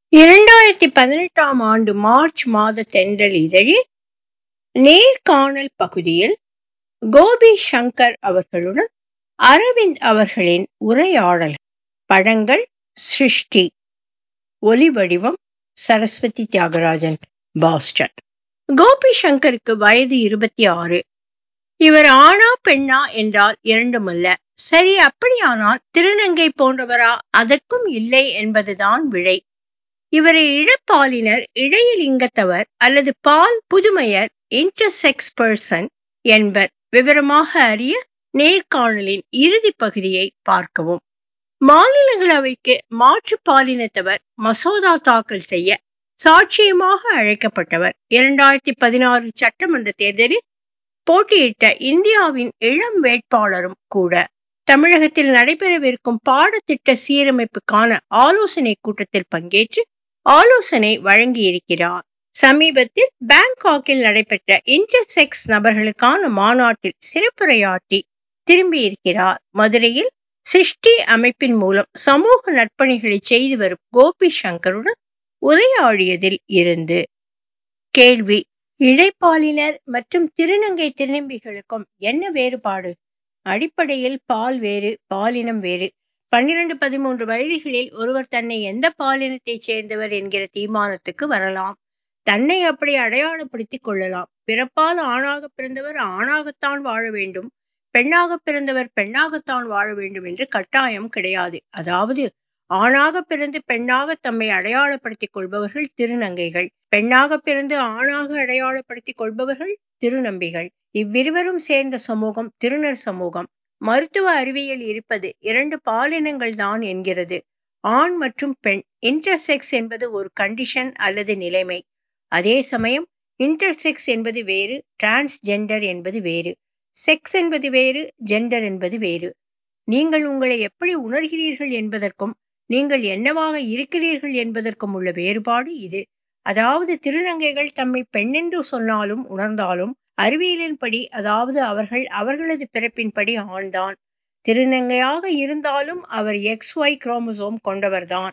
இரண்டாயிரத்தி பதினெட்டாம் ஆண்டு மார்ச் மாத தென்றல் இதழில் நேர்காணல் பகுதியில் கோபி சங்கர் அவர்களுடன் அரவிந்த் அவர்களின் உரையாடல் படங்கள் சிருஷ்டி ஒலிவடிவம் சரஸ்வதி தியாகராஜன் பாஸ்டன் கோபி சங்கருக்கு வயது இருபத்தி ஆறு இவர் ஆணா பெண்ணா என்றால் இரண்டுமல்ல சரி அப்படியானால் திருநங்கை போன்றவரா அதற்கும் இல்லை என்பதுதான் விடை இவரை இழப்பாலினர் இடையிலிங்கத்தவர் அல்லது பால் புதுமையர் இன்டர்செக்ஸ் பர்சன் என்பர் விவரமாக அறிய நேர்காணலின் இறுதி பகுதியை பார்க்கவும் மாநிலங்களவைக்கு மாற்று பாலினத்தவர் மசோதா தாக்கல் செய்ய சாட்சியமாக அழைக்கப்பட்டவர் இரண்டாயிரத்தி பதினாறு சட்டமன்ற தேர்தலில் போட்டியிட்ட இந்தியாவின் இளம் வேட்பாளரும் கூட தமிழகத்தில் நடைபெறவிருக்கும் பாடத்திட்ட சீரமைப்புக்கான ஆலோசனை கூட்டத்தில் பங்கேற்று ஆலோசனை வழங்கியிருக்கிறார் சமீபத்தில் பேங்காக்கில் நடைபெற்ற இன்டர்செக்ஸ் நபர்களுக்கான மாநாட்டில் சிறப்புரையாற்றி திரும்பியிருக்கிறார் மதுரையில் சிருஷ்டி அமைப்பின் மூலம் சமூக நற்பணிகளை செய்து வரும் கோபி சங்கருடன் உரையாடியதில் இருந்து கேள்வி இடைப்பாலினர் மற்றும் திருநங்கை திருநம்பிகளுக்கும் என்ன வேறுபாடு அடிப்படையில் பால் வேறு பாலினம் வேறு பன்னிரண்டு பதிமூன்று வயதுகளில் ஒருவர் தன்னை எந்த பாலினத்தைச் சேர்ந்தவர் என்கிற தீர்மானத்துக்கு வரலாம் தன்னை அப்படி அடையாளப்படுத்திக் கொள்ளலாம் பிறப்பால் ஆணாக பிறந்தவர் ஆணாகத்தான் வாழ வேண்டும் பெண்ணாக பிறந்தவர் பெண்ணாகத்தான் வாழ வேண்டும் என்று கட்டாயம் கிடையாது அதாவது ஆணாக பிறந்து பெண்ணாக தம்மை அடையாளப்படுத்திக் கொள்பவர்கள் திருநங்கைகள் பெண்ணாக பிறந்து ஆணாக அடையாளப்படுத்திக் கொள்பவர்கள் திருநம்பிகள் இவ்விருவரும் சேர்ந்த சமூகம் திருநர் சமூகம் மருத்துவ அறிவியல் இருப்பது இரண்டு பாலினங்கள் தான் என்கிறது ஆண் மற்றும் பெண் இன்டர்செக்ஸ் என்பது ஒரு கண்டிஷன் அல்லது நிலைமை அதே சமயம் இன்டர்செக்ஸ் என்பது வேறு டிரான்ஸ்ஜெண்டர் என்பது வேறு செக்ஸ் என்பது வேறு ஜெண்டர் என்பது வேறு நீங்கள் உங்களை எப்படி உணர்கிறீர்கள் என்பதற்கும் நீங்கள் என்னவாக இருக்கிறீர்கள் என்பதற்கும் உள்ள வேறுபாடு இது அதாவது திருநங்கைகள் தம்மை பெண்ணென்று சொன்னாலும் உணர்ந்தாலும் அறிவியலின்படி அதாவது அவர்கள் அவர்களது பிறப்பின்படி ஆண்தான் திருநங்கையாக இருந்தாலும் அவர் எக்ஸ் ஒய் குரோமோசோம் கொண்டவர்தான்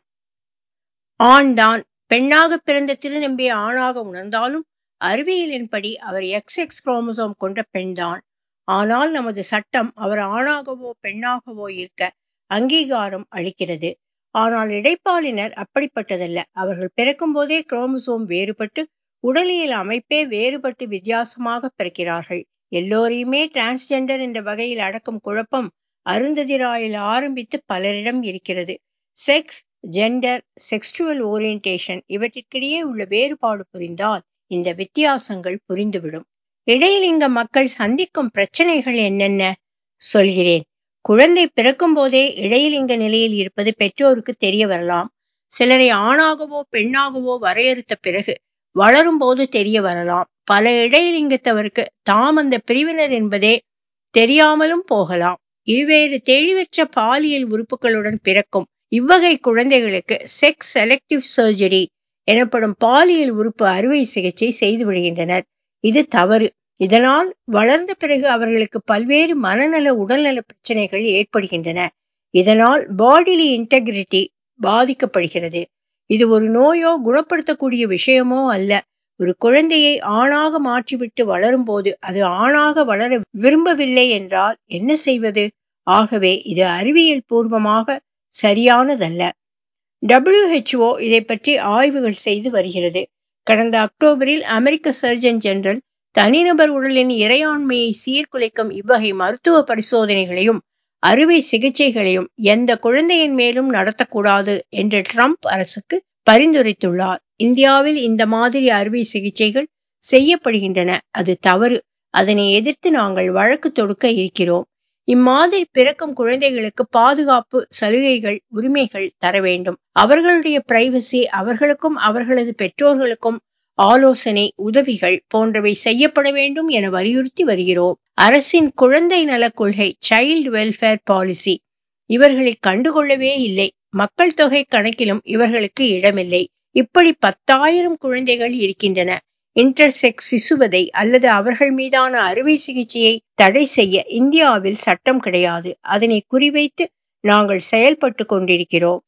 ஆண்தான் பெண்ணாக பிறந்த திருநம்பி ஆணாக உணர்ந்தாலும் அறிவியலின்படி அவர் எக்ஸ் எக்ஸ் குரோமோசோம் கொண்ட பெண்தான் ஆனால் நமது சட்டம் அவர் ஆணாகவோ பெண்ணாகவோ இருக்க அங்கீகாரம் அளிக்கிறது ஆனால் இடைப்பாலினர் அப்படிப்பட்டதல்ல அவர்கள் பிறக்கும் போதே குரோமோசோம் வேறுபட்டு உடலியல் அமைப்பே வேறுபட்டு வித்தியாசமாக பிறக்கிறார்கள் எல்லோரையுமே டிரான்ஸ்ஜெண்டர் என்ற வகையில் அடக்கும் குழப்பம் அருந்ததிராயில் ஆரம்பித்து பலரிடம் இருக்கிறது செக்ஸ் ஜெண்டர் செக்ஸ்டுவல் ஓரியன்டேஷன் இவற்றிற்கிடையே உள்ள வேறுபாடு புரிந்தால் இந்த வித்தியாசங்கள் புரிந்துவிடும் இடையிலிங்க மக்கள் சந்திக்கும் பிரச்சனைகள் என்னென்ன சொல்கிறேன் குழந்தை பிறக்கும் போதே இடையிலிங்க நிலையில் இருப்பது பெற்றோருக்கு தெரிய வரலாம் சிலரை ஆணாகவோ பெண்ணாகவோ வரையறுத்த பிறகு வளரும் போது தெரிய வரலாம் பல இடையிலிங்கத்தவருக்கு தாம் அந்த பிரிவினர் என்பதே தெரியாமலும் போகலாம் இருவேறு தெளிவற்ற பாலியல் உறுப்புகளுடன் பிறக்கும் இவ்வகை குழந்தைகளுக்கு செக்ஸ் செலக்டிவ் சர்ஜரி எனப்படும் பாலியல் உறுப்பு அறுவை சிகிச்சை செய்து விடுகின்றனர் இது தவறு இதனால் வளர்ந்த பிறகு அவர்களுக்கு பல்வேறு மனநல உடல்நல பிரச்சனைகள் ஏற்படுகின்றன இதனால் பாடிலி இன்டெகிரிட்டி பாதிக்கப்படுகிறது இது ஒரு நோயோ குணப்படுத்தக்கூடிய விஷயமோ அல்ல ஒரு குழந்தையை ஆணாக மாற்றிவிட்டு வளரும் போது அது ஆணாக வளர விரும்பவில்லை என்றால் என்ன செய்வது ஆகவே இது அறிவியல் பூர்வமாக சரியானதல்ல டபிள்யூஹெச்ஓ இதை பற்றி ஆய்வுகள் செய்து வருகிறது கடந்த அக்டோபரில் அமெரிக்க சர்ஜன் ஜெனரல் தனிநபர் உடலின் இறையாண்மையை சீர்குலைக்கும் இவ்வகை மருத்துவ பரிசோதனைகளையும் அறுவை சிகிச்சைகளையும் எந்த குழந்தையின் மேலும் நடத்தக்கூடாது என்று ட்ரம்ப் அரசுக்கு பரிந்துரைத்துள்ளார் இந்தியாவில் இந்த மாதிரி அறுவை சிகிச்சைகள் செய்யப்படுகின்றன அது தவறு அதனை எதிர்த்து நாங்கள் வழக்கு தொடுக்க இருக்கிறோம் இம்மாதிரி பிறக்கும் குழந்தைகளுக்கு பாதுகாப்பு சலுகைகள் உரிமைகள் தர வேண்டும் அவர்களுடைய பிரைவசி அவர்களுக்கும் அவர்களது பெற்றோர்களுக்கும் ஆலோசனை உதவிகள் போன்றவை செய்யப்பட வேண்டும் என வலியுறுத்தி வருகிறோம் அரசின் குழந்தை நலக் கொள்கை சைல்டு வெல்ஃபேர் பாலிசி இவர்களை கண்டுகொள்ளவே இல்லை மக்கள் தொகை கணக்கிலும் இவர்களுக்கு இடமில்லை இப்படி பத்தாயிரம் குழந்தைகள் இருக்கின்றன இன்டர்செக்ஸ் சிசுவதை அல்லது அவர்கள் மீதான அறுவை சிகிச்சையை தடை செய்ய இந்தியாவில் சட்டம் கிடையாது அதனை குறிவைத்து நாங்கள் செயல்பட்டு கொண்டிருக்கிறோம்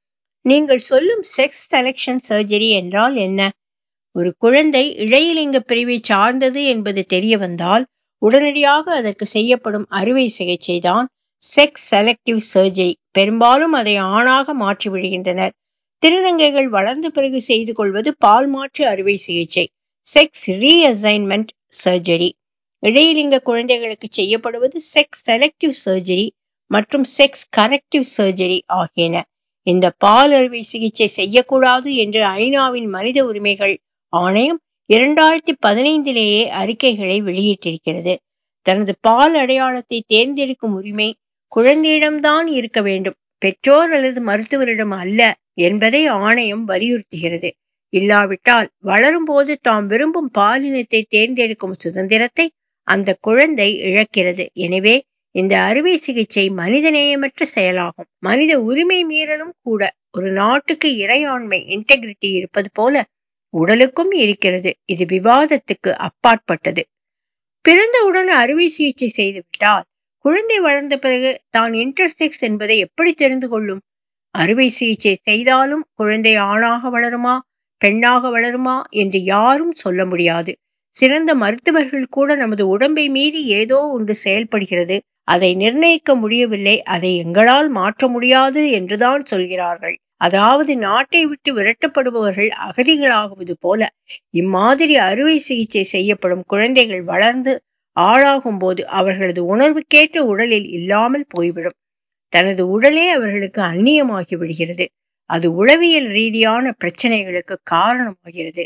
நீங்கள் சொல்லும் செக்ஸ் செலக்ஷன் சர்ஜரி என்றால் என்ன ஒரு குழந்தை இழையலிங்க பிரிவை சார்ந்தது என்பது தெரிய வந்தால் உடனடியாக அதற்கு செய்யப்படும் அறுவை சிகிச்சை தான் செக்ஸ் செலக்டிவ் சர்ஜரி பெரும்பாலும் அதை ஆணாக மாற்றி விடுகின்றனர் திருநங்கைகள் வளர்ந்த பிறகு செய்து கொள்வது பால் மாற்று அறுவை சிகிச்சை செக்ஸ் ரீஅசைன்மெண்ட் சர்ஜரி இடையிலிங்க குழந்தைகளுக்கு செய்யப்படுவது செக்ஸ் செலக்டிவ் சர்ஜரி மற்றும் செக்ஸ் கரெக்டிவ் சர்ஜரி ஆகியன இந்த பால் அறுவை சிகிச்சை செய்யக்கூடாது என்று ஐநாவின் மனித உரிமைகள் ஆணையம் இரண்டாயிரத்தி பதினைந்திலேயே அறிக்கைகளை வெளியிட்டிருக்கிறது தனது பால் அடையாளத்தை தேர்ந்தெடுக்கும் உரிமை குழந்தையிடம்தான் இருக்க வேண்டும் பெற்றோர் அல்லது மருத்துவரிடம் அல்ல என்பதை ஆணையம் வலியுறுத்துகிறது இல்லாவிட்டால் வளரும்போது தாம் விரும்பும் பாலினத்தை தேர்ந்தெடுக்கும் சுதந்திரத்தை அந்த குழந்தை இழக்கிறது எனவே இந்த அறுவை சிகிச்சை மனிதநேயமற்ற செயலாகும் மனித உரிமை மீறலும் கூட ஒரு நாட்டுக்கு இறையாண்மை இன்டெகிரிட்டி இருப்பது போல உடலுக்கும் இருக்கிறது இது விவாதத்துக்கு அப்பாற்பட்டது பிறந்தவுடன் அறுவை சிகிச்சை செய்துவிட்டால் குழந்தை வளர்ந்த பிறகு தான் இன்டர்செக்ஸ் என்பதை எப்படி தெரிந்து கொள்ளும் அறுவை சிகிச்சை செய்தாலும் குழந்தை ஆணாக வளருமா பெண்ணாக வளருமா என்று யாரும் சொல்ல முடியாது சிறந்த மருத்துவர்கள் கூட நமது உடம்பை மீறி ஏதோ ஒன்று செயல்படுகிறது அதை நிர்ணயிக்க முடியவில்லை அதை எங்களால் மாற்ற முடியாது என்றுதான் சொல்கிறார்கள் அதாவது நாட்டை விட்டு விரட்டப்படுபவர்கள் அகதிகளாகுவது போல இம்மாதிரி அறுவை சிகிச்சை செய்யப்படும் குழந்தைகள் வளர்ந்து ஆளாகும் போது அவர்களது உணர்வுக்கேற்ற உடலில் இல்லாமல் போய்விடும் தனது உடலே அவர்களுக்கு அந்நியமாகி விடுகிறது அது உளவியல் ரீதியான பிரச்சனைகளுக்கு காரணமாகிறது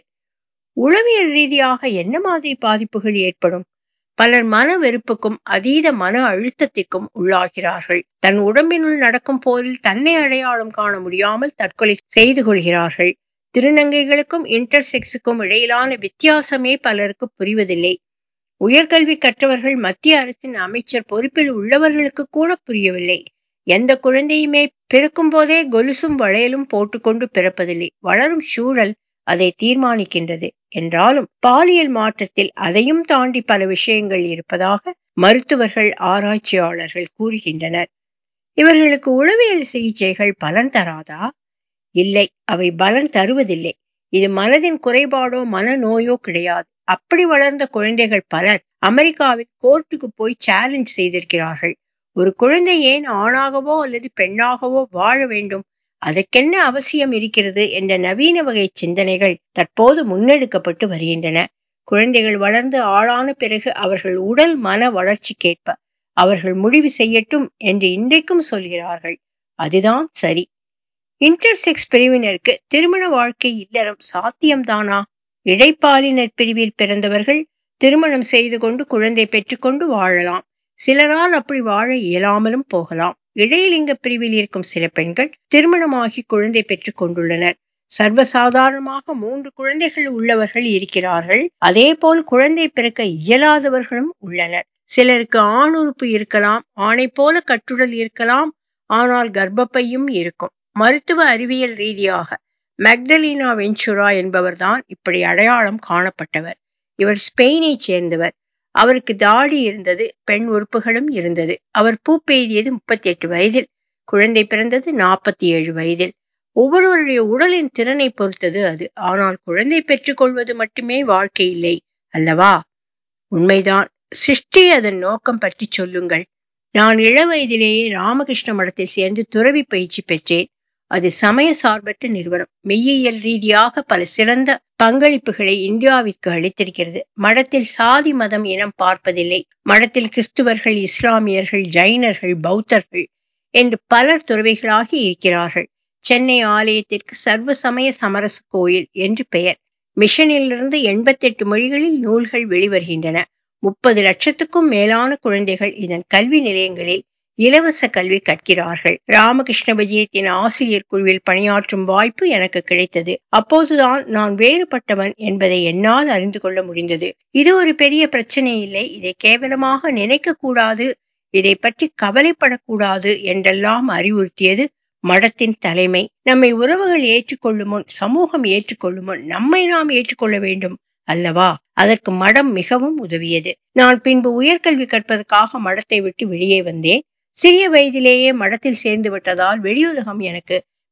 உளவியல் ரீதியாக என்ன மாதிரி பாதிப்புகள் ஏற்படும் பலர் மன வெறுப்புக்கும் அதீத மன அழுத்தத்திற்கும் உள்ளாகிறார்கள் தன் உடம்பினுள் நடக்கும் போரில் தன்னை அடையாளம் காண முடியாமல் தற்கொலை செய்து கொள்கிறார்கள் திருநங்கைகளுக்கும் இன்டர்செக்ஸுக்கும் இடையிலான வித்தியாசமே பலருக்கு புரிவதில்லை உயர்கல்வி கற்றவர்கள் மத்திய அரசின் அமைச்சர் பொறுப்பில் உள்ளவர்களுக்கு கூட புரியவில்லை எந்த குழந்தையுமே பிறக்கும் போதே கொலுசும் வளையலும் போட்டுக்கொண்டு பிறப்பதில்லை வளரும் சூழல் அதை தீர்மானிக்கின்றது என்றாலும் பாலியல் மாற்றத்தில் அதையும் தாண்டி பல விஷயங்கள் இருப்பதாக மருத்துவர்கள் ஆராய்ச்சியாளர்கள் கூறுகின்றனர் இவர்களுக்கு உளவியல் சிகிச்சைகள் பலன் தராதா இல்லை அவை பலன் தருவதில்லை இது மனதின் குறைபாடோ மனநோயோ கிடையாது அப்படி வளர்ந்த குழந்தைகள் பலர் அமெரிக்காவில் கோர்ட்டுக்கு போய் சேலஞ்ச் செய்திருக்கிறார்கள் ஒரு குழந்தை ஏன் ஆணாகவோ அல்லது பெண்ணாகவோ வாழ வேண்டும் அதற்கென்ன அவசியம் இருக்கிறது என்ற நவீன வகை சிந்தனைகள் தற்போது முன்னெடுக்கப்பட்டு வருகின்றன குழந்தைகள் வளர்ந்து ஆளான பிறகு அவர்கள் உடல் மன வளர்ச்சிக்கேற்ப அவர்கள் முடிவு செய்யட்டும் என்று இன்றைக்கும் சொல்கிறார்கள் அதுதான் சரி இன்டர்செக்ஸ் பிரிவினருக்கு திருமண வாழ்க்கை இல்லறம் சாத்தியம்தானா இடைப்பாலினர் பிரிவில் பிறந்தவர்கள் திருமணம் செய்து கொண்டு குழந்தை பெற்றுக்கொண்டு வாழலாம் சிலரால் அப்படி வாழ இயலாமலும் போகலாம் இடையிலிங்க பிரிவில் இருக்கும் சில பெண்கள் திருமணமாகி குழந்தை பெற்றுக் கொண்டுள்ளனர் சர்வசாதாரணமாக மூன்று குழந்தைகள் உள்ளவர்கள் இருக்கிறார்கள் அதே போல் குழந்தை பிறக்க இயலாதவர்களும் உள்ளனர் சிலருக்கு ஆண் உறுப்பு இருக்கலாம் ஆணை போல கட்டுடல் இருக்கலாம் ஆனால் கர்ப்பப்பையும் இருக்கும் மருத்துவ அறிவியல் ரீதியாக மெக்டலினா வெஞ்சுரா என்பவர்தான் இப்படி அடையாளம் காணப்பட்டவர் இவர் ஸ்பெயினை சேர்ந்தவர் அவருக்கு தாடி இருந்தது பெண் உறுப்புகளும் இருந்தது அவர் பூப்பெய்தியது முப்பத்தி எட்டு வயதில் குழந்தை பிறந்தது நாற்பத்தி ஏழு வயதில் ஒவ்வொருவருடைய உடலின் திறனை பொறுத்தது அது ஆனால் குழந்தை பெற்றுக்கொள்வது மட்டுமே வாழ்க்கை இல்லை அல்லவா உண்மைதான் சிருஷ்டி அதன் நோக்கம் பற்றி சொல்லுங்கள் நான் இள வயதிலேயே ராமகிருஷ்ண மடத்தில் சேர்ந்து துறவி பயிற்சி பெற்றேன் அது சமய சார்பற்ற நிறுவனம் மெய்யியல் ரீதியாக பல சிறந்த பங்களிப்புகளை இந்தியாவிற்கு அளித்திருக்கிறது மடத்தில் சாதி மதம் இனம் பார்ப்பதில்லை மடத்தில் கிறிஸ்துவர்கள் இஸ்லாமியர்கள் ஜைனர்கள் பௌத்தர்கள் என்று பலர் துறவிகளாகி இருக்கிறார்கள் சென்னை ஆலயத்திற்கு சர்வ சமய சமரச கோயில் என்று பெயர் மிஷனிலிருந்து எண்பத்தி எட்டு மொழிகளில் நூல்கள் வெளிவருகின்றன முப்பது லட்சத்துக்கும் மேலான குழந்தைகள் இதன் கல்வி நிலையங்களில் இலவச கல்வி கற்கிறார்கள் ராமகிருஷ்ண விஜயத்தின் ஆசிரியர் குழுவில் பணியாற்றும் வாய்ப்பு எனக்கு கிடைத்தது அப்போதுதான் நான் வேறுபட்டவன் என்பதை என்னால் அறிந்து கொள்ள முடிந்தது இது ஒரு பெரிய பிரச்சனை இல்லை இதை கேவலமாக நினைக்க கூடாது இதை பற்றி கவலைப்படக்கூடாது என்றெல்லாம் அறிவுறுத்தியது மடத்தின் தலைமை நம்மை உறவுகள் ஏற்றுக்கொள்ளும் முன் சமூகம் ஏற்றுக்கொள்ளும் முன் நம்மை நாம் ஏற்றுக்கொள்ள வேண்டும் அல்லவா அதற்கு மடம் மிகவும் உதவியது நான் பின்பு உயர்கல்வி கற்பதற்காக மடத்தை விட்டு வெளியே வந்தேன் சிறிய வயதிலேயே மடத்தில் சேர்ந்து விட்டதால் வெளியுலகம் எனக்கு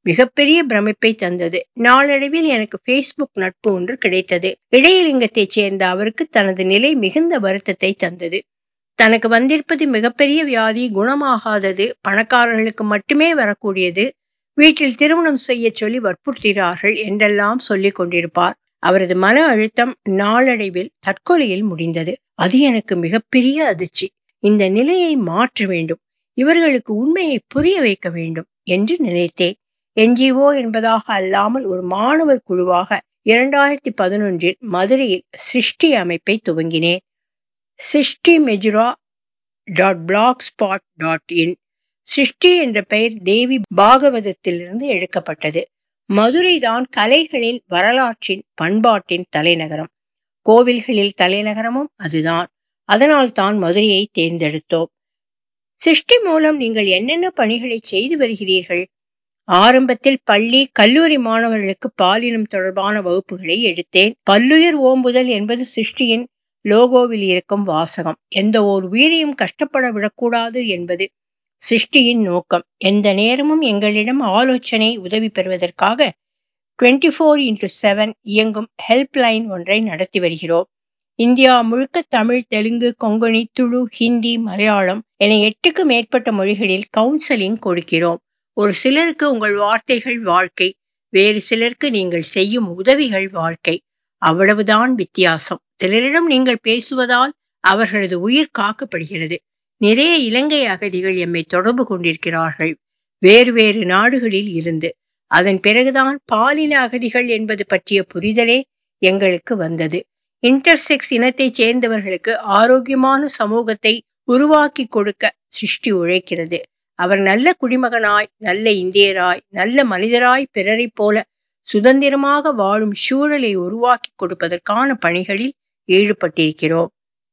மிகப்பெரிய பிரமிப்பை தந்தது நாளடைவில் எனக்கு ஃபேஸ்புக் நட்பு ஒன்று கிடைத்தது இடையலிங்கத்தைச் சேர்ந்த அவருக்கு தனது நிலை மிகுந்த வருத்தத்தை தந்தது தனக்கு வந்திருப்பது மிகப்பெரிய வியாதி குணமாகாதது பணக்காரர்களுக்கு மட்டுமே வரக்கூடியது வீட்டில் திருமணம் செய்ய சொல்லி வற்புறுத்துகிறார்கள் என்றெல்லாம் சொல்லிக் கொண்டிருப்பார் அவரது மன அழுத்தம் நாளடைவில் தற்கொலையில் முடிந்தது அது எனக்கு மிகப்பெரிய அதிர்ச்சி இந்த நிலையை மாற்ற வேண்டும் இவர்களுக்கு உண்மையை புரிய வைக்க வேண்டும் என்று நினைத்தேன் என்ஜிஓ என்பதாக அல்லாமல் ஒரு மாணவர் குழுவாக இரண்டாயிரத்தி பதினொன்றில் மதுரையில் சிருஷ்டி அமைப்பை துவங்கினேன் Srishti Madurai dot blogspot dot in Srishti என்ற பெயர் தேவி பாகவதத்திலிருந்து எடுக்கப்பட்டது மதுரைதான் கலைகளின் வரலாற்றின் பண்பாட்டின் தலைநகரம் கோவில்களில் தலைநகரமும் அதுதான் அதனால் தான் மதுரையை தேர்ந்தெடுத்தோம் சிருஷ்டி மூலம் நீங்கள் என்னென்ன பணிகளை செய்து வருகிறீர்கள் ஆரம்பத்தில் பள்ளி கல்லூரி மாணவர்களுக்கு பாலினம் தொடர்பான வகுப்புகளை எடுத்தேன் பல்லுயிர் ஓம்புதல் என்பது சிருஷ்டியின் லோகோவில் இருக்கும் வாசகம் எந்த ஒரு உயிரையும் கஷ்டப்பட விடக்கூடாது என்பது சிருஷ்டியின் நோக்கம் எந்த நேரமும் எங்களிடம் ஆலோசனை உதவி பெறுவதற்காக டுவெண்ட்டி ஃபோர் இன்டூ செவன் இயங்கும் ஹெல்ப்லைன் ஒன்றை நடத்தி வருகிறோம் இந்தியா முழுக்க தமிழ் தெலுங்கு கொங்கணி துளு ஹிந்தி மலையாளம் என எட்டுக்கு மேற்பட்ட மொழிகளில் கவுன்சிலிங் கொடுக்கிறோம் ஒரு சிலருக்கு உங்கள் வார்த்தைகள் வாழ்க்கை வேறு சிலருக்கு நீங்கள் செய்யும் உதவிகள் வாழ்க்கை அவ்வளவுதான் வித்தியாசம் சிலரிடம் நீங்கள் பேசுவதால் அவர்களது உயிர் காக்கப்படுகிறது நிறைய இலங்கை அகதிகள் எம்மை தொடர்பு கொண்டிருக்கிறார்கள் வேறு வேறு நாடுகளில் இருந்து அதன் பிறகுதான் பாலின அகதிகள் என்பது பற்றிய புரிதலே எங்களுக்கு வந்தது இன்டர்செக்ஸ் இனத்தைச் சேர்ந்தவர்களுக்கு ஆரோக்கியமான சமூகத்தை உருவாக்கி கொடுக்க சிருஷ்டி உழைக்கிறது அவர் நல்ல குடிமகனாய் நல்ல இந்தியராய் நல்ல மனிதராய் பிறரைப் போல சுதந்திரமாக வாழும் சூழலை உருவாக்கி கொடுப்பதற்கான பணிகளில் ஈடுபட்டிருக்கிறோம்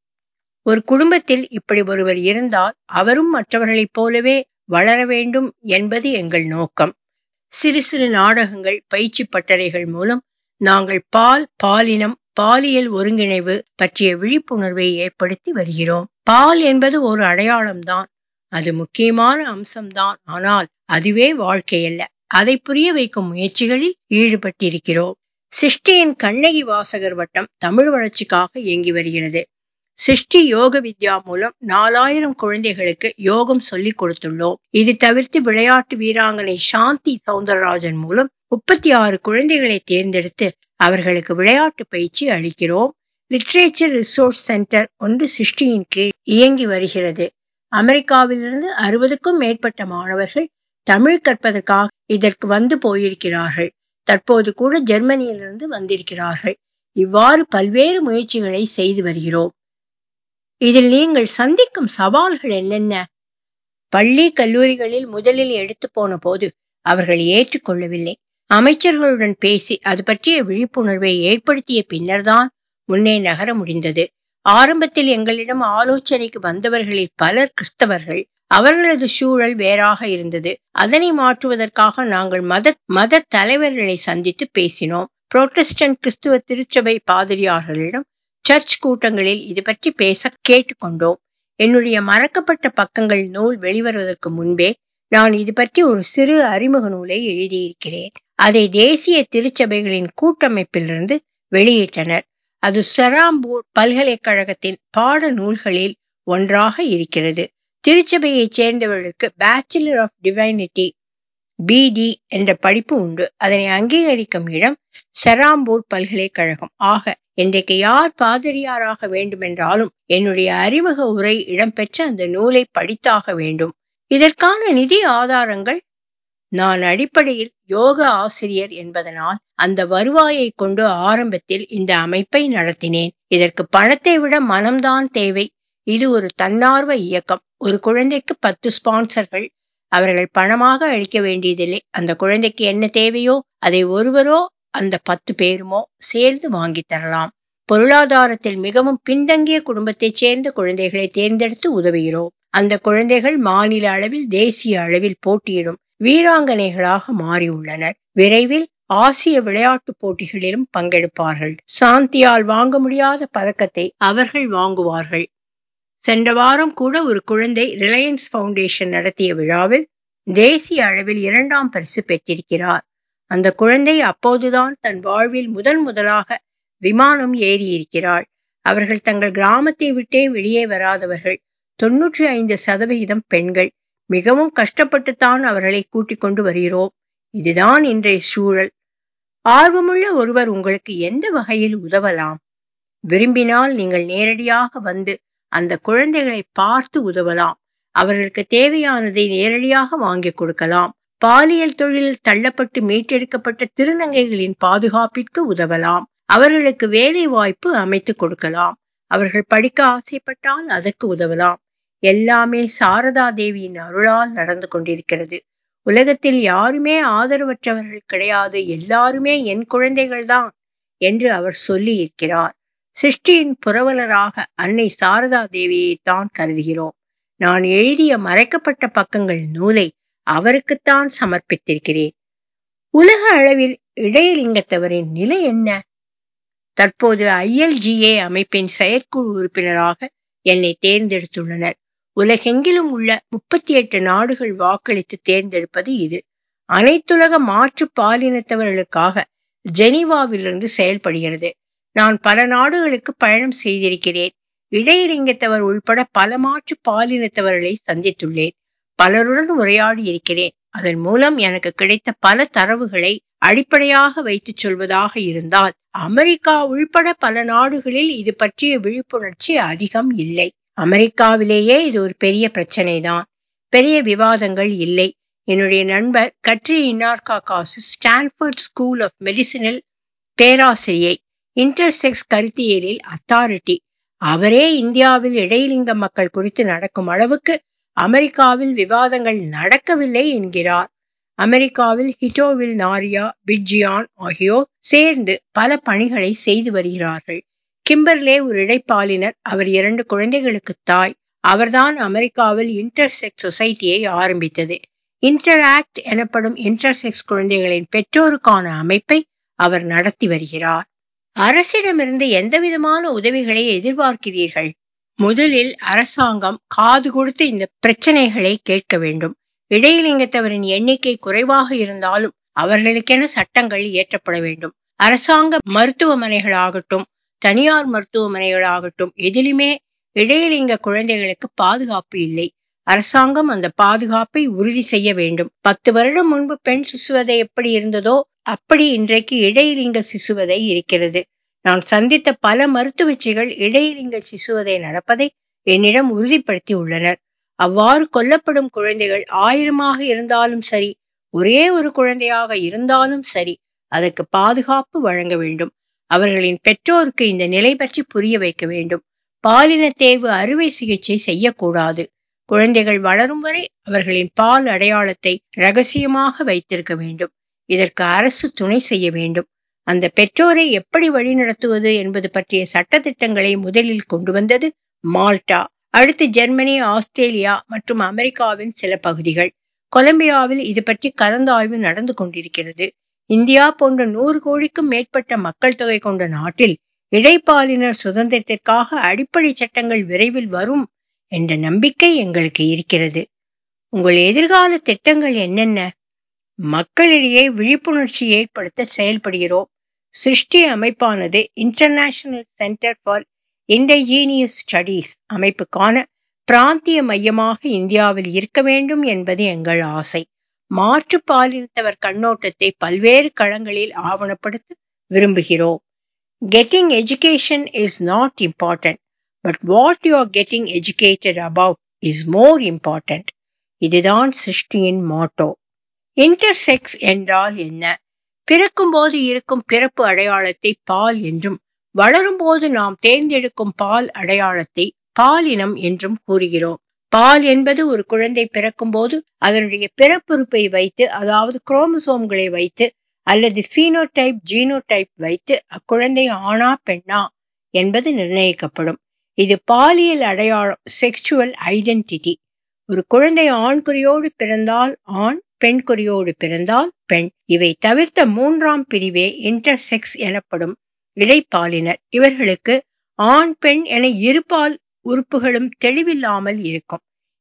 ஒரு குடும்பத்தில் இப்படி ஒருவர் இருந்தால் அவரும் மற்றவர்களைப் போலவே வளர வேண்டும் என்பது எங்கள் நோக்கம் சிறு சிறு நாடகங்கள் பயிற்சி பட்டறைகள் மூலம் நாங்கள் பால் பாலினம் பாலியல் ஒருங்கிணைவு பற்றிய விழிப்புணர்வை ஏற்படுத்தி வருகிறோம் பால் என்பது ஒரு அடையாளம்தான் அது முக்கியமான அம்சம்தான் ஆனால் அதுவே வாழ்க்கையல்ல அதை புரிய வைக்கும் முயற்சிகளில் ஈடுபட்டிருக்கிறோம் சிருஷ்டியின் கண்ணகி வாசகர் வட்டம் தமிழ் வளர்ச்சிக்காக இயங்கி வருகிறது சிருஷ்டி யோக வித்யா மூலம் நாலாயிரம் குழந்தைகளுக்கு யோகம் சொல்லிக் கொடுத்துள்ளோம் இது தவிர்த்து விளையாட்டு வீராங்கனை சாந்தி சவுந்தரராஜன் மூலம் முப்பத்தி ஆறு குழந்தைகளை தேர்ந்தெடுத்து அவர்களுக்கு விளையாட்டு பயிற்சி அளிக்கிறோம் லிட்ரேச்சர் ரிசோர்ஸ் சென்டர் ஒன்று சிருஷ்டியின் கீழ் இயங்கி வருகிறது அமெரிக்காவிலிருந்து அறுபதுக்கும் மேற்பட்ட மாணவர்கள் தமிழ் கற்பதற்காக இதற்கு வந்து போயிருக்கிறார்கள் தற்போது கூட ஜெர்மனியிலிருந்து வந்திருக்கிறார்கள் இவ்வாறு பல்வேறு முயற்சிகளை செய்து வருகிறோம் இதில் நீங்கள் சந்திக்கும் சவால்கள் என்னென்ன பள்ளி கல்லூரிகளில் முதலில் எடுத்து போன போது அவர்கள் ஏற்றுக்கொள்ளவில்லை அமைச்சர்களுடன் பேசி அது பற்றிய விழிப்புணர்வை ஏற்படுத்திய பின்னர்தான் முன்னே நகர முடிந்தது ஆரம்பத்தில் எங்களிடம் ஆலோசனைக்கு வந்தவர்களில் பலர் கிறிஸ்தவர்கள் அவர்களது சூழல் வேறாக இருந்தது அதனை மாற்றுவதற்காக நாங்கள் மத மத தலைவர்களை சந்தித்து பேசினோம் புரோட்டஸ்டன்ட் கிறிஸ்துவ திருச்சபை பாதிரியார்களிடம் சர்ச் கூட்டங்களில் இது பற்றி பேச கேட்டுக்கொண்டோம் என்னுடைய மறக்கப்பட்ட பக்கங்கள் நூல் வெளிவருவதற்கு முன்பே நான் இது பற்றி ஒரு சிறு அறிமுக நூலை எழுதியிருக்கிறேன் அதை தேசிய திருச்சபைகளின் கூட்டமைப்பிலிருந்து வெளியிட்டனர் அது செராம்பூர் பல்கலைக்கழகத்தின் பாட நூல்களில் ஒன்றாக இருக்கிறது திருச்சபையைச் சேர்ந்தவர்களுக்கு பேச்சுலர் ஆஃப் டிவைனிட்டி பிடி என்ற படிப்பு உண்டு அதனை அங்கீகரிக்கும் இடம் செராம்பூர் பல்கலைக்கழகம் ஆக இன்றைக்கு யார் பாதிரியாராக வேண்டுமென்றாலும் என்னுடைய அறிமுக உரை இடம்பெற்ற அந்த நூலை படித்தாக வேண்டும் இதற்கான நிதி ஆதாரங்கள் நான் அடிப்படையில் யோக ஆசிரியர் என்பதனால் அந்த வருவாயை கொண்டு ஆரம்பத்தில் இந்த அமைப்பை நடத்தினேன் இதற்கு பணத்தை விட மனம்தான் தேவை இது ஒரு தன்னார்வ இயக்கம் ஒரு குழந்தைக்கு பத்து ஸ்பான்சர்கள் அவர்கள் பணமாக அளிக்க வேண்டியதில்லை அந்த குழந்தைக்கு என்ன தேவையோ அதை ஒருவரோ அந்த பத்து பேருமோ சேர்ந்து வாங்கி தரலாம் பொருளாதாரத்தில் மிகவும் பின்தங்கிய குடும்பத்தைச் சேர்ந்த குழந்தைகளை தேர்ந்தெடுத்து உதவுகிறோம் அந்த குழந்தைகள் மாநில அளவில் தேசிய அளவில் போட்டியிடும் வீராங்கனைகளாக மாறியுள்ளனர் விரைவில் ஆசிய விளையாட்டுப் போட்டிகளிலும் பங்கெடுப்பார்கள் சாந்தியால் வாங்க முடியாத பதக்கத்தை அவர்கள் வாங்குவார்கள் சென்ற வாரம் கூட ஒரு குழந்தை ரிலையன்ஸ் பவுண்டேஷன் நடத்திய விழாவில் தேசிய அளவில் இரண்டாம் பரிசு பெற்றிருக்கிறார் அந்த குழந்தை அப்போதுதான் தன் வாழ்வில் முதன் முதலாக விமானம் ஏறியிருக்கிறாள் அவர்கள் தங்கள் கிராமத்தை விட்டே வெளியே வராதவர்கள் தொன்னூற்றி ஐந்து சதவிகிதம் பெண்கள் மிகவும் கஷ்டப்பட்டுத்தான் அவர்களை கூட்டிக் கொண்டு வருகிறோம் இதுதான் இன்றைய சூழல் ஆர்வமுள்ள ஒருவர் உங்களுக்கு எந்த வகையில் உதவலாம் விரும்பினால் நீங்கள் நேரடியாக வந்து அந்த குழந்தைகளை பார்த்து உதவலாம் அவர்களுக்கு தேவையானதை நேரடியாக வாங்கி கொடுக்கலாம் பாலியல் தொழிலில் தள்ளப்பட்டு மீட்டெடுக்கப்பட்ட திருநங்கைகளின் பாதுகாப்பிற்கு உதவலாம் அவர்களுக்கு வேலை வாய்ப்பு அமைத்து கொடுக்கலாம் அவர்கள் படிக்க ஆசைப்பட்டால் அதற்கு உதவலாம் எல்லாமே சாரதா தேவியின் அருளால் நடந்து கொண்டிருக்கிறது உலகத்தில் யாருமே ஆதரவற்றவர்கள் கிடையாது எல்லாருமே என் குழந்தைகள்தான் என்று அவர் சொல்லி இருக்கிறார் சிருஷ்டியின் புரவலராக அன்னை சாரதா தேவியை தான் கருதுகிறோம் நான் எழுதிய மறைக்கப்பட்ட பக்கங்கள் நூலை அவருக்குத்தான் சமர்ப்பித்திருக்கிறேன் உலக அளவில் இடையலிங்கத்தவரின் நிலை என்ன தற்போது ஐஎல்ஜிஏ அமைப்பின் செயற்குழு உறுப்பினராக என்னை தேர்ந்தெடுத்துள்ளனர் உலகெங்கிலும் உள்ள முப்பத்தி எட்டு நாடுகள் வாக்களித்து தேர்ந்தெடுப்பது இது அனைத்துலக மாற்று பாலினத்தவர்களுக்காக ஜெனீவாவிலிருந்து செயல்படுகிறது நான் பல நாடுகளுக்கு பயணம் செய்திருக்கிறேன் இடையலிங்கத்தவர் உள்பட பல மாற்று பாலினத்தவர்களை சந்தித்துள்ளேன் பலருடன் உரையாடி இருக்கிறேன் அதன் மூலம் எனக்கு கிடைத்த பல தரவுகளை அடிப்படையாக வைத்து சொல்வதாக இருந்தால் அமெரிக்கா உள்பட பல நாடுகளில் இது பற்றிய விழிப்புணர்ச்சி அதிகம் இல்லை அமெரிக்காவிலேயே இது ஒரு பெரிய பிரச்சனை தான் பெரிய விவாதங்கள் இல்லை என்னுடைய நண்பர் கட்ரி இன்னார்கா காசு ஸ்டான்ஃபோர்ட் ஸ்கூல் ஆஃப் மெடிசினில் பேராசிரியை இன்டர்செக்ஸ் கருத்தியலில் அத்தாரிட்டி அவரே இந்தியாவில் இடைலிங்க மக்கள் குறித்து நடக்கும் அளவுக்கு அமெரிக்காவில் விவாதங்கள் நடக்கவில்லை என்கிறார் அமெரிக்காவில் ஹிட்டோவில் நாரியா பிட்ஜியான் ஆகியோர் சேர்ந்து பல பணிகளை செய்து வருகிறார்கள் கிம்பர்லே ஒரு இடைப்பாளினர் அவர் இரண்டு குழந்தைகளுக்கு தாய் அவர்தான் அமெரிக்காவில் இன்டர்செக்ஸ் சொசைட்டியை ஆரம்பித்தது இன்டராக்ட் எனப்படும் இன்டர்செக்ஸ் குழந்தைகளின் பெற்றோருக்கான அமைப்பை அவர் நடத்தி வருகிறார் அரசிடமிருந்து எந்தவிதமான உதவிகளை எதிர்பார்க்கிறீர்கள் முதலில் அரசாங்கம் காது கொடுத்து இந்த பிரச்சனைகளை கேட்க வேண்டும் இடையிலிங்கத்தவரின் எண்ணிக்கை குறைவாக இருந்தாலும் அவர்களுக்கென சட்டங்கள் இயற்றப்பட வேண்டும் அரசாங்க மருத்துவமனைகளாகட்டும் தனியார் மருத்துவமனைகளாகட்டும் எதிலுமே இடையிலிங்க குழந்தைகளுக்கு பாதுகாப்பு இல்லை அரசாங்கம் அந்த பாதுகாப்பை உறுதி செய்ய வேண்டும் பத்து வருடம் முன்பு பெண் சிசுவதை எப்படி இருந்ததோ அப்படி இன்றைக்கு இடையிலிங்க சிசுவதை இருக்கிறது நான் சந்தித்த பல மருத்துவச்சிகள் இடையிலிங்க சிசுவதை நடப்பதை என்னிடம் உறுதிப்படுத்தி உள்ளனர் அவ்வாறு கொல்லப்படும் குழந்தைகள் ஆயிரமாக இருந்தாலும் சரி ஒரே ஒரு குழந்தையாக இருந்தாலும் சரி அதற்கு பாதுகாப்பு வழங்க வேண்டும் அவர்களின் பெற்றோருக்கு இந்த நிலை பற்றி புரிய வைக்க வேண்டும் பாலின தேர்வு அறுவை சிகிச்சை செய்யக்கூடாது குழந்தைகள் வளரும் வரை அவர்களின் பால் அடையாளத்தை ரகசியமாக வைத்திருக்க வேண்டும் இதற்கு அரசு துணை செய்ய வேண்டும் அந்த பெற்றோரை எப்படி வழிநடத்துவது என்பது பற்றிய சட்டத்திட்டங்களை முதலில் கொண்டு வந்தது மால்டா அடுத்து ஜெர்மனி ஆஸ்திரேலியா மற்றும் அமெரிக்காவின் சில பகுதிகள் கொலம்பியாவில் இது பற்றி கலந்தாய்வு நடந்து கொண்டிருக்கிறது இந்தியா போன்ற நூறு கோடிக்கும் மேற்பட்ட மக்கள் தொகை கொண்ட நாட்டில் இடைப்பாலினர் சுதந்திரத்திற்காக அடிப்படை சட்டங்கள் விரைவில் வரும் என்ற நம்பிக்கை எங்களுக்கு இருக்கிறது உங்கள் எதிர்கால திட்டங்கள் என்னென்ன மக்களிடையே விழிப்புணர்ச்சி ஏற்படுத்த செயல்படுகிறோம் சிருஷ்டி அமைப்பானது international centre for indigenous studies அமைப்புக்கான பிராந்திய மையமாக இந்தியாவில் இருக்க வேண்டும் என்பது எங்கள் ஆசை மாற்று பாலினத்தவர் கண்ணோட்டத்தை பல்வேறு களங்களில் ஆவணப்படுத்த விரும்புகிறோம் getting education is not important but what you are getting educated about is more important இதுதான் சிருஷ்டியின் மாட்டோ இன்டர்செக்ஸ் என்றால் என்ன பிறக்கும்போது இருக்கும் பிறப்பு அடையாளத்தை பால் என்றும் வளரும்போது நாம் தேர்ந்தெடுக்கும் பால் அடையாளத்தை பாலினம் என்றும் கூறுகிறோம் பால் என்பது ஒரு குழந்தை பிறக்கும்போது அதனுடைய பிறப்புறுப்பை வைத்து அதாவது குரோமசோம்களை வைத்து அல்லது ஃபீனோடைப் ஜீனோடைப் வைத்து அக்குழந்தை ஆணா பெண்ணா என்பது நிர்ணயிக்கப்படும் இது பாலியல் அடையாளம் செக்சுவல் ஐடென்டிட்டி ஒரு குழந்தை ஆண் குறியோடு பிறந்தால் ஆண் பெண் குறியோடு பிறந்தால் பெண் இவை தவிர்த்த மூன்றாம் பிரிவே இன்டர்செக்ஸ் எனப்படும் இடைப்பாலினர் இவர்களுக்கு ஆண் பெண் என இருபால் உறுப்புகளும் தெளிவில்லாமல் இருக்கும்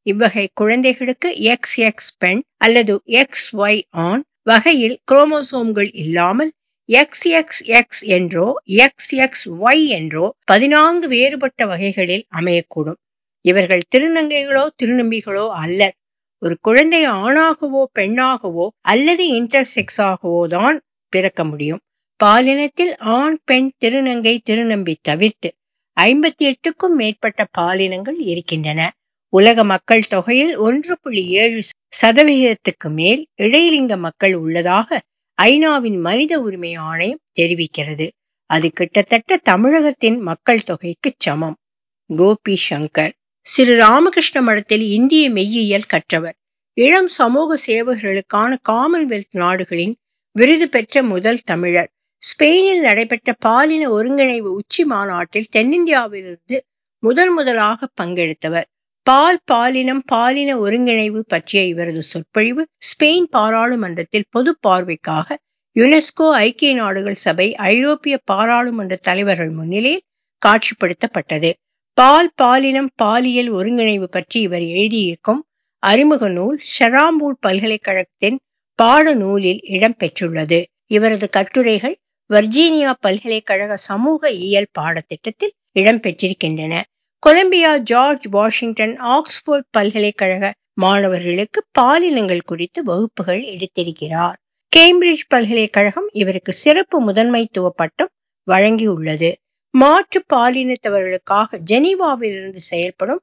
இவ்வகை குழந்தைகளுக்கு எக்ஸ் எக்ஸ் பெண் அல்லது எக்ஸ் ஒய் ஆண் வகையில் குரோமோசோம்கள் இல்லாமல் எக்ஸ் எக்ஸ் எக்ஸ் என்றோ எக்ஸ் எக்ஸ் ஒய் என்றோ பதினான்கு வேறுபட்ட வகைகளில் அமையக்கூடும் இவர்கள் திருநங்கைகளோ திருநம்பிகளோ அல்லர் ஒரு குழந்தை ஆணாகவோ பெண்ணாகவோ அல்லது இன்டர்செக்ஸாகவோ தான் பிறக்க முடியும் பாலினத்தில் ஆண் பெண் திருநங்கை திருநம்பி தவிர்த்து ஐம்பத்தி எட்டுக்கும் மேற்பட்ட பாலினங்கள் இருக்கின்றன உலக மக்கள் தொகையில் ஒன்று புள்ளி ஏழு சதவிகிதத்துக்கு மேல் இடைலிங்க மக்கள் உள்ளதாக ஐநாவின் மனித உரிமை ஆணையம் தெரிவிக்கிறது அது கிட்டத்தட்ட தமிழகத்தின் மக்கள் தொகைக்கு சமம் கோபி சங்கர் சிறு ராமகிருஷ்ண மடத்தில் இந்திய மெய்யியல் கற்றவர் இளம் சமூக சேவகர்களுக்கான காமன்வெல்த் நாடுகளின் விருது பெற்ற முதல் தமிழர் ஸ்பெயினில் நடைபெற்ற பாலின ஒருங்கிணைவு உச்சி மாநாட்டில் தென்னிந்தியாவிலிருந்து முதல் முதலாக பங்கெடுத்தவர் பால் பாலினம் பாலின ஒருங்கிணைவு பற்றிய இவரது சொற்பொழிவு ஸ்பெயின் பாராளுமன்றத்தில் பொது பார்வைக்காக யுனெஸ்கோ ஐக்கிய நாடுகள் சபை ஐரோப்பிய பாராளுமன்ற தலைவர்கள் முன்னிலையில் காட்சிப்படுத்தப்பட்டது பால் பாலினம் பாலியல் ஒருங்கிணைவு பற்றி இவர் எழுதியிருக்கும் அறிமுக நூல் ஷெராம்பூல் பல்கலைக்கழகத்தின் பாட நூலில் இடம்பெற்றுள்ளது இவரது கட்டுரைகள் வர்ஜீனியா பல்கலைக்கழக சமூக இயல் பாடத்திட்டத்தில் இடம்பெற்றிருக்கின்றன கொலம்பியா ஜார்ஜ் வாஷிங்டன் ஆக்ஸ்போர்ட் பல்கலைக்கழக மாணவர்களுக்கு பாலினங்கள் குறித்து வகுப்புகள் எடுத்திருக்கிறார் கேம்பிரிட்ஜ் பல்கலைக்கழகம் இவருக்கு சிறப்பு முதன்மைத்துவ பட்டம் வழங்கியுள்ளது மாற்று பாலினத்தவர்களுக்காக ஜெனீவாவிலிருந்து செயல்படும்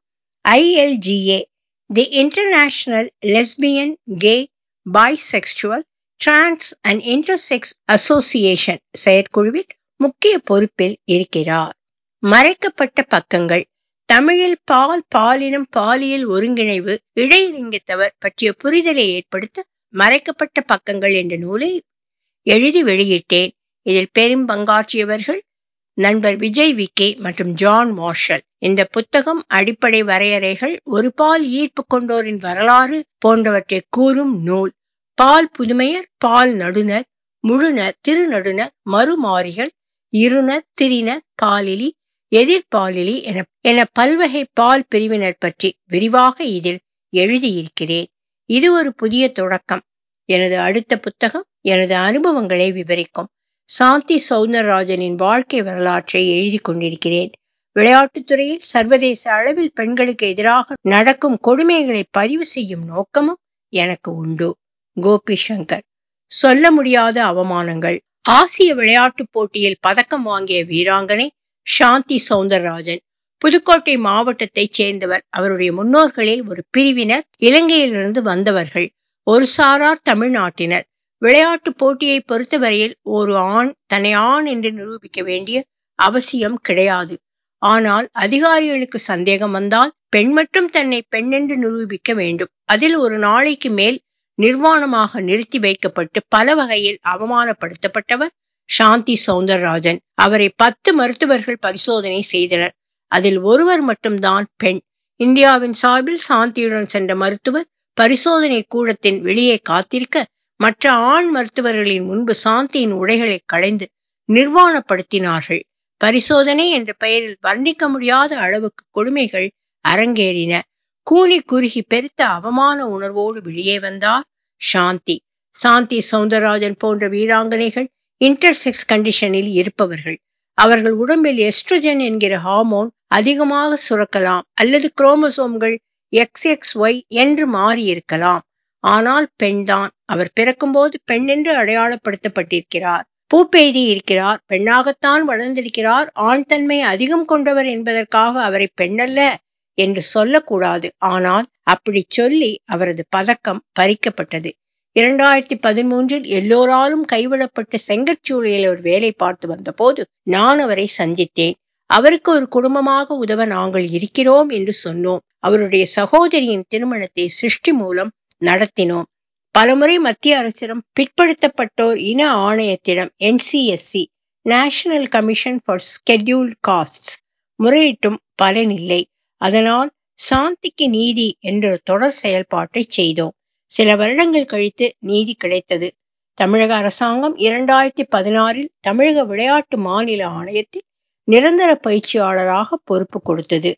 ILGA the international lesbian gay bisexual trans and intersex association செயற்குழுவில் முக்கிய பொறுப்பில் இருக்கிறார் மறைக்கப்பட்ட பக்கங்கள் தமிழில் பால் பாலினம் பாலியல் ஒருங்கிணைவு இடைலிங்கத்தவர் பற்றிய புரிதலை ஏற்படுத்த மறைக்கப்பட்ட பக்கங்கள் என்ற நூலை எழுதி வெளியிட்டேன் இதில் பெரும் பங்காற்றியவர்கள் நண்பர் விஜய் விக்கே மற்றும் ஜான் மார்ஷல் இந்த புத்தகம் அடிப்படை வரையறைகள் ஒரு பால் ஈர்ப்பு கொண்டோரின் வரலாறு போன்றவற்றை கூறும் நூல் பால் புதுமையர் பால் நடுனர் முழுனர் திருநடுனர் மறுமாறிகள் இருனர் திரினர் பாலிலி எதிர்பாலிலி என என பல்வகை பால் பிரிவினர் பற்றி விரிவாக இதில் எழுதியிருக்கிறேன் இது ஒரு புதிய தொடக்கம் எனது அடுத்த புத்தகம் எனது அனுபவங்களை விவரிக்கும் சாந்தி சௌந்தரராஜனின் வாழ்க்கை வரலாற்றை எழுதி கொண்டிருக்கிறேன் விளையாட்டுத்துறையில் சர்வதேச அளவில் பெண்களுக்கு எதிராக நடக்கும் கொடுமைகளை பதிவு செய்யும் நோக்கமும் எனக்கு உண்டு கோபி சங்கர் சொல்ல முடியாத அவமானங்கள் ஆசிய விளையாட்டுப் போட்டியில் பதக்கம் வாங்கிய வீராங்கனை சாந்தி சௌந்தரராஜன் புதுக்கோட்டை மாவட்டத்தைச் சேர்ந்தவர் அவருடைய முன்னோர்களில் ஒரு பிரிவினர் இலங்கையிலிருந்து வந்தவர்கள் ஒரு சாரார் தமிழ்நாட்டினர் விளையாட்டு போட்டியை பொறுத்தவரையில் ஒரு ஆண் தன்னை ஆண் என்று நிரூபிக்க வேண்டிய அவசியம் கிடையாது ஆனால் அதிகாரிகளுக்கு சந்தேகம் வந்தால் பெண் மட்டும் தன்னை பெண் என்று நிரூபிக்க வேண்டும் அதில் ஒரு நாளைக்கு மேல் நிர்வாணமாக நிறுத்தி வைக்கப்பட்டு பல வகையில் அவமானப்படுத்தப்பட்டவர் சாந்தி சௌந்தரராஜன் அவரை பத்து மருத்துவர்கள் பரிசோதனை செய்தனர் அதில் ஒருவர் மட்டும்தான் பெண் இந்தியாவின் சார்பில் சாந்தியுடன் சென்ற மருத்துவர் பரிசோதனை கூடத்தின் வெளியே காத்திருக்க மற்ற ஆண் மருத்துவர்களின் முன்பு சாந்தியின் உடைகளை களைந்து நிர்வாணப்படுத்தினார்கள் பரிசோதனை என்ற பெயரில் வர்ணிக்க முடியாத அளவுக்கு கொடுமைகள் அரங்கேறின கூனி குறுகி பெருத்த அவமான உணர்வோடு வெளியே வந்தார் சாந்தி சாந்தி சவுந்தரராஜன் போன்ற வீராங்கனைகள் இன்டர்செக்ஸ் கண்டிஷனில் இருப்பவர்கள் அவர்கள் உடம்பில் எஸ்ட்ரோஜன் என்கிற ஹார்மோன் அதிகமாக சுரக்கலாம் அல்லது குரோமோசோம்கள் எக்ஸ் எக்ஸ் ஒய் என்று மாறியிருக்கலாம் ஆனால் பெண்தான் அவர் பிறக்கும்போது பெண் என்று அடையாளப்படுத்தப்பட்டிருக்கிறார் பூப்பெய்தி இருக்கிறார் பெண்ணாகத்தான் வளர்ந்திருக்கிறார் ஆண் தன்மை அதிகம் கொண்டவர் என்பதற்காக அவரை பெண்ணல்ல என்று சொல்லக்கூடாது ஆனால் அப்படி சொல்லி அவரது பதக்கம் பறிக்கப்பட்டது இரண்டாயிரத்தி பதிமூன்றில் எல்லோராலும் கைவிடப்பட்ட செங்கற்சூளையில் அவர் வேலை பார்த்து வந்தபோது நான் அவரை சந்தித்தேன் அவருக்கு ஒரு குடும்பமாக உதவ நாங்கள் இருக்கிறோம் என்று சொன்னோம் அவருடைய சகோதரியின் திருமணத்தை சிருஷ்டி மூலம் நடத்தினோம் பலமுறை மத்திய அரசிடம் பிற்படுத்தப்பட்டோர் இன ஆணையத்திடம் NCSC national commission for scheduled castes முறையிட்டும் பலனில்லை அதனால் சாந்திக்கு நீதி என்ற தொடர் செயல்பாட்டை செய்தோம் சில வருடங்கள் கழித்து நீதி கிடைத்தது தமிழக அரசாங்கம் இரண்டாயிரத்தி பதினாறில் தமிழக விளையாட்டு மாநில ஆணையத்தில் நிரந்தர பயிற்சியாளராக பொறுப்பு கொடுத்தது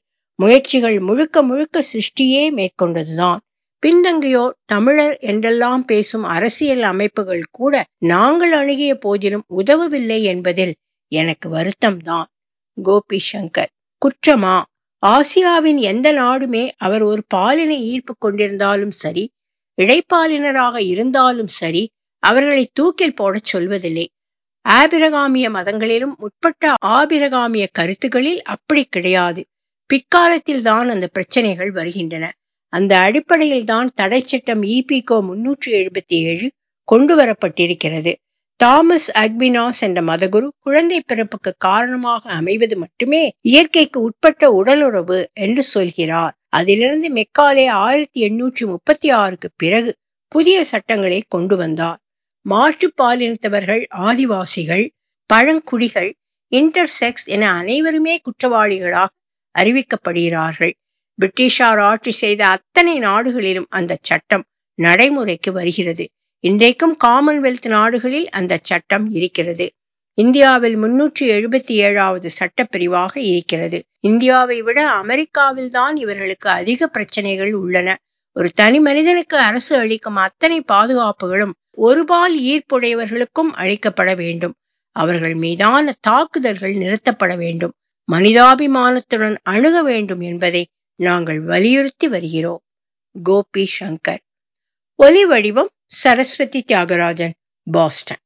முயற்சிகள் முழுக்க முழுக்க சிருஷ்டியே மேற்கொண்டதுதான் பின்தங்கியோர் தமிழர் என்றெல்லாம் பேசும் அரசியல் அமைப்புகள் கூட நாங்கள் அணுகிய போதிலும் உதவவில்லை என்பதில் எனக்கு வருத்தம்தான் கோபி சங்கர் குற்றமா ஆசியாவின் எந்த நாடுமே அவர் ஒரு பாலின ஈர்ப்பு கொண்டிருந்தாலும் சரி இடைப்பாலினராக இருந்தாலும் சரி அவர்களை தூக்கில் போடச் சொல்வதில்லை ஆபிரகாமிய மதங்களிலும் முற்பட்ட ஆபிரகாமிய கருத்துகளில் அப்படி கிடையாது பிற்காலத்தில் தான் அந்த பிரச்சனைகள் வருகின்றன அந்த அடிப்படையில் தான் தடை சட்டம் இபிகோ முன்னூற்றி எழுபத்தி ஏழு கொண்டு வரப்பட்டிருக்கிறது தாமஸ் அக்பினாஸ் என்ற மதகுரு குழந்தை பிறப்புக்கு காரணமாக அமைவது மட்டுமே இயற்கைக்கு உட்பட்ட உடலுறவு என்று சொல்கிறார் அதிலிருந்து மெக்காலே ஆயிரத்தி எண்ணூற்றி முப்பத்தி ஆறுக்கு பிறகு புதிய சட்டங்களை கொண்டு வந்தார் மாற்று பாலினத்தவர்கள் ஆதிவாசிகள் பழங்குடிகள் இன்டர்செக்ஸ் என அனைவருமே குற்றவாளிகளாக அறிவிக்கப்படுகிறார்கள் பிரிட்டிஷார் ஆட்சி செய்த அத்தனை நாடுகளிலும் அந்த சட்டம் நடைமுறைக்கு வருகிறது இன்றைக்கும் காமன்வெல்த் நாடுகளில் அந்த சட்டம் இருக்கிறது இந்தியாவில் முன்னூற்றி எழுபத்தி ஏழாவது சட்டப்பிரிவாக இருக்கிறது இந்தியாவை விட அமெரிக்காவில் தான் இவர்களுக்கு அதிக பிரச்சனைகள் உள்ளன ஒரு தனி மனிதனுக்கு அரசு அளிக்கும் அத்தனை பாதுகாப்புகளும் ஒருபால் ஈர்ப்புடையவர்களுக்கும் அளிக்கப்பட வேண்டும் அவர்கள் மீதான தாக்குதல்கள் நிறுத்தப்பட வேண்டும் மனிதாபிமானத்துடன் அணுக வேண்டும் என்பதை நாங்கள் வலியுறுத்தி வருகிறோம் கோபி சங்கர் ஒலி வடிவம் சரஸ்வதி தியாகராஜன் பாஸ்டன்